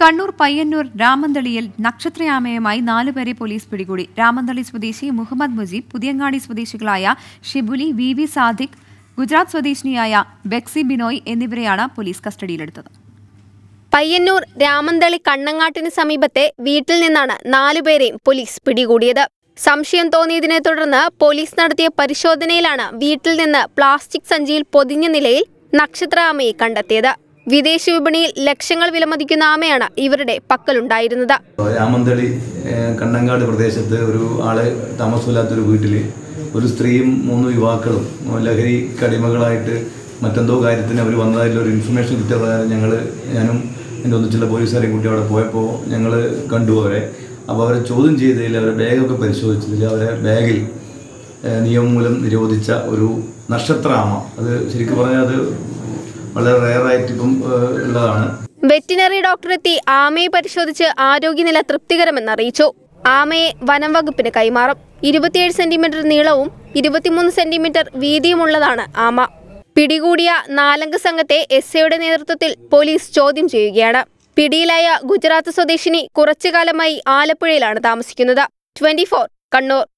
കണ്ണൂർ പയ്യന്നൂർ രാമന്തളിയിൽ നക്ഷത്രയാമയുമായി നാലുപേരെ പോലീസ് പിടികൂടി രാമന്തളി സ്വദേശി മുഹമ്മദ് മുജീബ് പുതിയങ്ങാടി സ്വദേശികളായ ഷിബുലി വി വി സാദിഖ് ഗുജറാത്ത് സ്വദേശിനിയായ ബെക്സി ബിനോയ് എന്നിവരെയാണ് പോലീസ് കസ്റ്റഡിയിലെടുത്തത് പയ്യന്നൂർ രാമന്തളി കണ്ണങ്ങാട്ടിന് സമീപത്തെ വീട്ടിൽ നിന്നാണ് നാലുപേരെയും പോലീസ് പിടികൂടിയത് സംശയം തോന്നിയതിനെ തുടർന്ന് പോലീസ് നടത്തിയ പരിശോധനയിലാണ് വീട്ടിൽ നിന്ന് പ്ലാസ്റ്റിക് സഞ്ചിയിൽ പൊതിഞ്ഞ നിലയിൽ നക്ഷത്ര ആമയെ കണ്ടെത്തിയത് വിദേശ വിപണിയിൽ ലക്ഷങ്ങൾ വിലമതിക്കുന്ന ആമയാണ് ഇവരുടെ പക്കലുണ്ടായിരുന്നത് രാമന്തളി ഏഹ്, കണ്ണങ്കാട് പ്രദേശത്ത് ഒരു ആള് താമസമില്ലാത്തൊരു വീട്ടിൽ ഒരു സ്ത്രീയും മൂന്ന് യുവാക്കളും ലഹരി കടിമകളായിട്ട് മറ്റെന്തോ കാര്യത്തിന് അവർ വന്നതായിട്ടുള്ള ഒരു ഇൻഫർമേഷൻ കിട്ടിയ പ്രകാരം ഞങ്ങൾ ഞാനും എൻ്റെ ഒന്നിച്ചുള്ള പോലീസുകാരെയും കൂട്ടി അവിടെ പോയപ്പോൾ ഞങ്ങൾ കണ്ടു അവരെ അപ്പോൾ അവരെ ചോദ്യം ചെയ്തതിൽ അവരെ ബാഗൊക്കെ പരിശോധിച്ചതിൽ അവരെ ബാഗിൽ ഏഹ്, നിയമം മൂലം നിരോധിച്ച ഒരു നക്ഷത്രാമ അത് ശരിക്കും പറഞ്ഞാൽ അത് വളരെ റെയറായിട്ട് ഇപ്പം ഏഹ്, ഉള്ളതാണ് വെറ്റിനറി ഡോക്ടറെത്തി ആമയെ പരിശോധിച്ച് ആരോഗ്യനില തൃപ്തികരമെന്ന് അറിയിച്ചു ആമയെ വനം വകുപ്പിന് കൈമാറും ഇരുപത്തിയേഴ് സെന്റിമീറ്റർ നീളവും ഇരുപത്തിമൂന്ന് സെന്റിമീറ്റർ വീതിയുമുള്ളതാണ് ആമ പിടികൂടിയ നാലംഗ സംഘത്തെ എസ് ഐയുടെ നേതൃത്വത്തിൽ പോലീസ് ചോദ്യം ചെയ്യുകയാണ് പിടിയിലായ ഗുജറാത്ത് സ്വദേശിനി കുറച്ചുകാലമായി ആലപ്പുഴയിലാണ് താമസിക്കുന്നത് ട്വന്റി കണ്ണൂർ